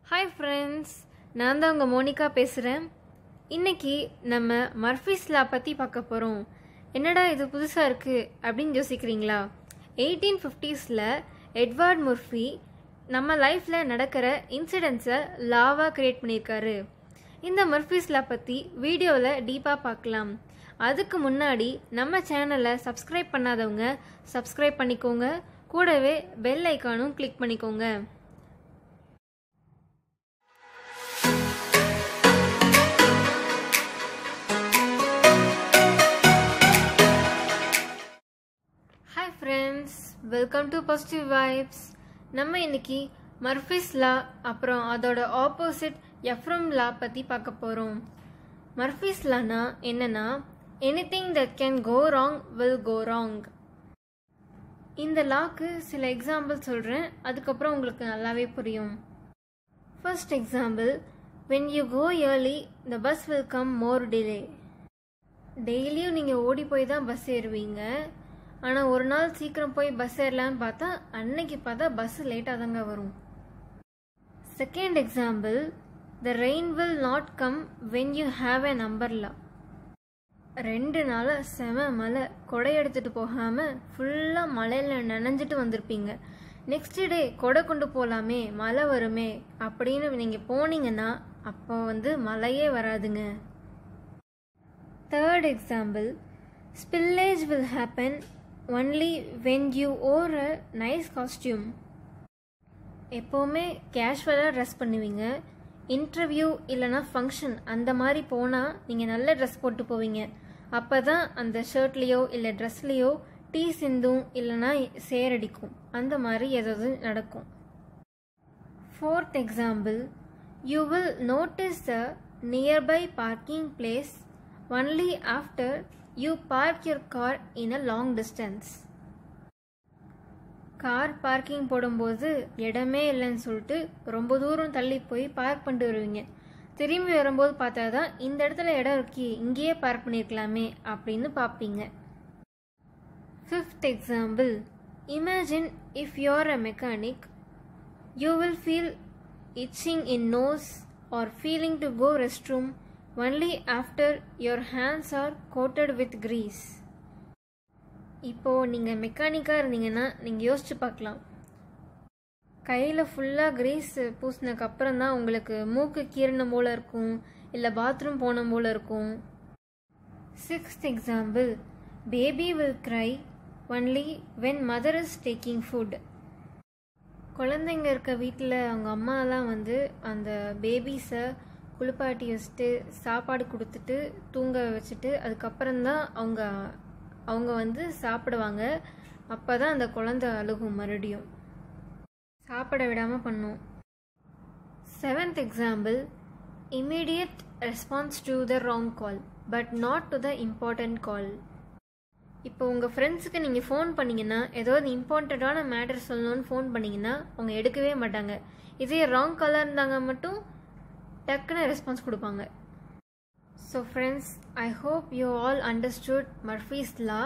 hi friends நான் தான் உங்கள் மோனிகா பேசுகிறேன் இன்னைக்கு நம்ம மர்ஃபிஸ் லா பற்றி பார்க்க போகிறோம் என்னடா இது புதுசாக இருக்குது அப்படின்னு யோசிக்கிறீங்களா எயிட்டீன் ஃபிஃப்டிஸில் எட்வர்ட் முர்ஃபி நம்ம லைஃப்பில் நடக்கிற இன்சிடென்ட்ஸை லாவாக க்ரியேட் பண்ணியிருக்காரு இந்த மர்ஃபிஸ் லா பற்றி வீடியோவில் டீப்பாக பார்க்கலாம் அதுக்கு முன்னாடி நம்ம சேனலை சப்ஸ்கிரைப் பண்ணாதவங்க சப்ஸ்கிரைப் பண்ணிக்கோங்க கூடவே பெல் ஐக்கானும் கிளிக் பண்ணிக்கோங்க hi friends welcome to positive vibes நம்ம இன்னைக்கு மர்ஃபிஸ் லா அப்புறம் அதோட ஆப்போசிட் எஃப்ரம் லா பற்றி பார்க்க போகிறோம் மர்ஃபிஸ் லானா என்னன்னா anything that can go wrong will go wrong இந்த லாக்கு சில எக்ஸாம்பிள் சொல்கிறேன் அதுக்கப்புறம் உங்களுக்கு நல்லாவே புரியும் first example when you go early the bus will come more delay டெய்லியும் நீங்கள் ஓடி போய் தான் பஸ் ஏறுவீங்க ஆனால் ஒரு நாள் சீக்கிரம் போய் பஸ் ஏறலான்னு பார்த்தா அன்னைக்கு பார்த்தா பஸ் லேட்டாக தாங்க வரும் second example the rain will not come when you have an umbrella ரெண்டு நாளாக செம மழை கொடை எடுத்துகிட்டு போகாமல் ஃபுல்லாக மழையில் நனைஞ்சிட்டு வந்திருப்பீங்க நெக்ஸ்ட் டே கொடை கொண்டு போகலாமே மழை வருமே அப்படின்னு நீங்கள் போனீங்கன்னா அப்போ வந்து மழையே வராதுங்க third example spillage will happen only when you wore a nice costume எப்போவுமே கேஷுவலாக ட்ரெஸ் பண்ணுவீங்க இன்டர்வியூ இல்லைனா ஃபங்க்ஷன் அந்த மாதிரி போனால் நீங்கள் நல்ல ட்ரெஸ் போட்டு போவீங்க அப்போ தான் அந்த ஷர்ட்லேயோ இல்லை ட்ரெஸ்லேயோ டீ சிந்தும் இல்லைனா சேரடிக்கும் அந்த மாதிரி ஏதாவது நடக்கும் fourth example you will notice the nearby parking place only after you park your car in a long distance car parking போடும்போது இடமே இல்லைன்னு சொல்லிட்டு ரொம்ப தூரம் தள்ளி போய் பார்க் பண்ணிட்டு வருவீங்க திரும்பி வரும்போது பார்த்தா தான் இந்த இடத்துல இடம் இருக்கே இங்கேயே பார்க் பண்ணியிருக்கலாமே அப்படின்னு பார்ப்பீங்க fifth example imagine if you are a mechanic you will feel itching in nose or feeling to go rest room only after your hands are coated with grease இப்போது நீங்கள் மெக்கானிக்காக இருந்தீங்கன்னா நீங்கள் யோசிச்சு பார்க்கலாம் கையில் ஃபுல்லாக கிரீஸ் பூசினதுக்கப்புறம் தான் உங்களுக்கு மூக்கு கீரணம் போல் இருக்கும் இல்லை பாத்ரூம் போன போல் இருக்கும் sixth example baby will cry only when mother is taking food குழந்தைங்க இருக்க வீட்டில் அவங்க அம்மாலாம் வந்து அந்த பேபிஸை குளிப்பாட்டி வச்சுட்டு சாப்பாடு கொடுத்துட்டு தூங்க வச்சுட்டு அதுக்கப்புறம் தான் அவங்க அவங்க வந்து சாப்பிடுவாங்க அப்போ தான் அந்த குழந்தை அழுகும் மறுபடியும் சாப்பிட விடாமல் பண்ணும் seventh example immediate response to the wrong call but not to the important call இப்போ உங்கள் ஃப்ரெண்ட்ஸுக்கு நீங்கள் ஃபோன் பண்ணிங்கன்னா ஏதாவது இம்பார்ட்டண்ட்டான மேட்டர் சொல்லணும்னு ஃபோன் பண்ணிங்கன்னா அவங்க எடுக்கவே மாட்டாங்க இதே ராங் காலாக இருந்தாங்க மட்டும் டக்குன்னு ரெஸ்பான்ஸ் கொடுப்பாங்க so friends I hope you all understood Murphy's law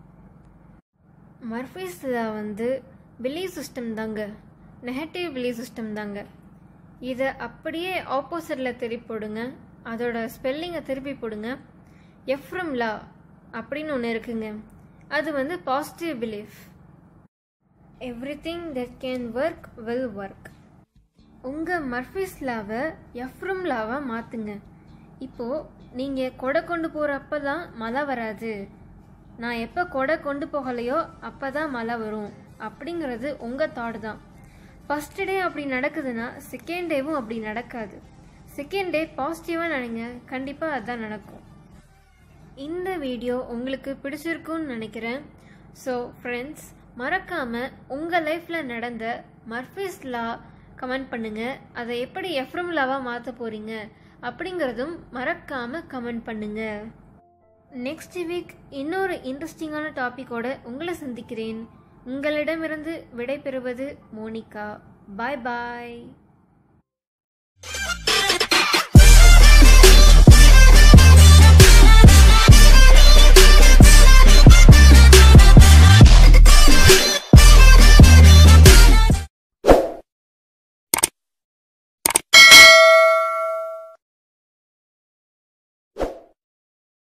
Murphy's law வந்து பிலீவ் சிஸ்டம் தாங்க நெகட்டிவ் பிலீவ் சிஸ்டம் தாங்க இதை அப்படியே ஆப்போசிட்டில் திருப்பி போடுங்க அதோட ஸ்பெல்லிங்கை திருப்பி போடுங்க எஃப்ரம் லா அப்படின்னு ஒன்று இருக்குங்க அது வந்து positive belief everything that can work will work உங்கள் மர்ஃபிஸ் லாவை எஃப்ரம் லாவை மாற்றுங்க இப்போது நீங்கள் கொடை கொண்டு போகிறப்ப தான் மழை வராது நான் எப்போ கொடை கொண்டு போகலையோ அப்போ தான் மழை வரும் அப்படிங்கிறது உங்கள் தாட் தான் ஃபஸ்ட் டே அப்படி நடக்குதுன்னா செகண்ட் டேவும் அப்படி நடக்காது செகண்ட் டே பாசிட்டிவாக நினைங்க கண்டிப்பாக அதுதான் நடக்கும் இந்த வீடியோ உங்களுக்கு பிடிச்சிருக்குன்னு நினைக்கிறேன் ஸோ ஃப்ரெண்ட்ஸ் மறக்காமல் உங்கள் லைஃப்பில் நடந்த மர்ஃபிஸ் லா கமெண்ட் பண்ணுங்கள் அதை எப்படி எஃப்ரம் லாவாக மாற்ற போகிறீங்க அப்படிங்கிறதும் மறக்காமல் கமெண்ட் பண்ணுங்கள் நெக்ஸ்ட் வீக் இன்னொரு இன்ட்ரெஸ்டிங்கான டாப்பிக்கோட உங்களை சந்திக்கிறேன் உங்களிடமிருந்து விடை பெறுவது மோனிகா பாய் பாய்